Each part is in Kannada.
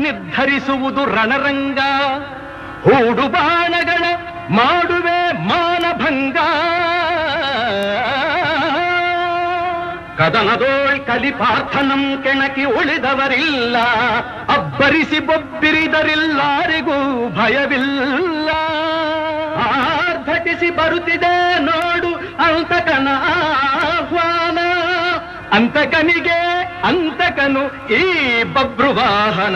ನಿರ್ಧರಿಸುವುದು ರಣರಂಗ ಹೂಡು ಬಾಣಗಳ ಮಾಡುವೆ ಮಾನಭಂಗ ಕದನದೋಳ್ ಕಲಿಪಾರ್ಥನಂ ಕೆಣಕಿ ಉಳಿದವರಿಲ್ಲ ಅಬ್ಬರಿಸಿ ಬೊಬ್ಬಿರಿದರಿಲ್ಲಾರಿಗೂ ಭಯವಿಲ್ಲ ಆರ್ಭಟಿಸಿ ಬರುತ್ತಿದೆ ನೋಡು ಅಂತಕನ ಆಹ್ವಾನ ಅಂತಕನಿಗೆ ಅಂತಕನು ಈ ಬಬ್ರುವಾಹನ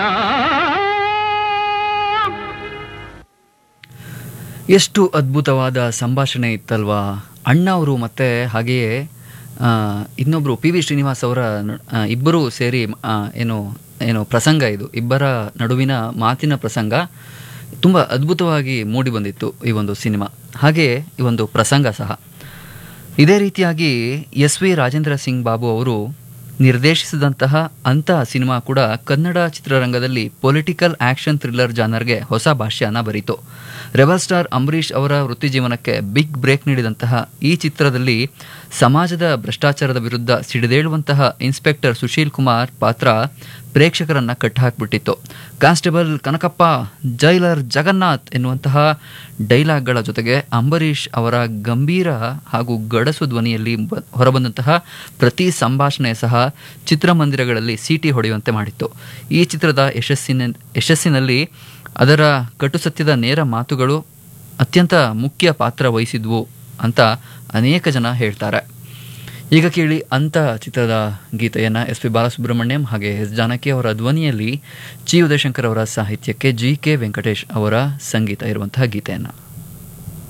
ಎಷ್ಟು ಅದ್ಭುತವಾದ ಸಂಭಾಷಣೆ ಇತ್ತಲ್ವಾ ಅಣ್ಣ ಅವರು ಮತ್ತೆ ಹಾಗೆಯೇ ಆ, ಇನ್ನೊಬ್ರು ಪಿ ವಿ ಶ್ರೀನಿವಾಸ್ ಅವರ ನ- ಆ, ಇಬ್ಬರು ಸೇರಿ ಆ, ಏನು ಏನು ಪ್ರಸಂಗ ಇದು ಇಬ್ಬರ ನಡುವಿನ ಮಾತಿನ ಪ್ರಸಂಗ ತುಂಬ ಅದ್ಭುತವಾಗಿ ಮೂಡಿ ಬಂದಿತ್ತು ಈ ಒಂದು ಸಿನಿಮಾ ಹಾಗೆಯೇ ಈ ಒಂದು ಪ್ರಸಂಗ ಸಹ ಇದೇ ರೀತಿಯಾಗಿ ಎಸ್ ವಿ ರಾಜೇಂದ್ರ ಸಿಂಗ್ ಬಾಬು ಅವರು ನಿರ್ದೇಶಿಸಿದಂತಹ ಅಂತಹ ಸಿನಿಮಾ ಕೂಡ ಕನ್ನಡ ಚಿತ್ರರಂಗದಲ್ಲಿ ಪೊಲಿಟಿಕಲ್ ಆಕ್ಷನ್ ಥ್ರಿಲ್ಲರ್ ಜಾನರ್ಗೆ ಹೊಸ ಭಾಷ್ಯನ ಬರೀತು ರೆಬಲ್ ಸ್ಟಾರ್ ಅಂಬರೀಷ್ ಅವರ ವೃತ್ತಿ ಜೀವನಕ್ಕೆ ಬಿಗ್ ಬ್ರೇಕ್ ನೀಡಿದಂತಹ ಈ ಚಿತ್ರದಲ್ಲಿ ಸಮಾಜದ ಭ್ರಷ್ಟಾಚಾರದ ವಿರುದ್ಧ ಸಿಡಿದೇಳುವಂತಹ ಇನ್ಸ್ಪೆಕ್ಟರ್ ಸುಶೀಲ್ ಕುಮಾರ್ ಪಾತ್ರ ಪ್ರೇಕ್ಷಕರನ್ನ ಕಟ್ಟಿಹಾಕ್ಬಿಟ್ಟಿತ್ತು ಕಾನ್ಸ್ಟೇಬಲ್ ಕನಕಪ್ಪ ಜೈಲರ್ ಜಗನ್ನಾಥ್ ಎನ್ನುವಂತಹ ಡೈಲಾಗ್ಗಳ ಜೊತೆಗೆ ಅಂಬರೀಷ್ ಅವರ ಗಂಭೀರ ಹಾಗೂ ಗಡಸು ಧ್ವನಿಯಲ್ಲಿ ಬ- ಹೊರಬಂದಂತಹ ಪ್ರತಿ ಸಂಭಾಷಣೆ ಸಹ ಚಿತ್ರಮಂದಿರಗಳಲ್ಲಿ ಸೀಟಿ ಹೊಡೆಯುವಂತೆ ಮಾಡಿತ್ತು ಈ ಚಿತ್ರದ ಯಶಸ್ಸಿನ ಯಶಸ್ಸಿನಲ್ಲಿ ಅದರ ಕಟುಸತ್ಯದ ನೇರ ಮಾತುಗಳು ಅತ್ಯಂತ ಮುಖ್ಯ ಪಾತ್ರ ವಹಿಸಿದ್ವು ಅಂತ ಅನೇಕ ಜನ ಹೇಳ್ತಾರೆ ಈಗ ಕೇಳಿ ಅಂತ ಚಿತ್ರದ ಗೀತೆಯನ್ನು ಎಸ್ ಪಿ ಬಾಲಸುಬ್ರಹ್ಮಣ್ಯಂ ಹಾಗೆ ಎಸ್ ಜಾನಕಿ ಅವರ ಧ್ವನಿಯಲ್ಲಿ ಚಿ ಉದಯಶಂಕರ್ ಅವರ ಸಾಹಿತ್ಯಕ್ಕೆ ಜಿ ಕೆ ವೆಂಕಟೇಶ್ ಅವರ ಸಂಗೀತ ಇರುವಂತಹ ಗೀತೆಯನ್ನು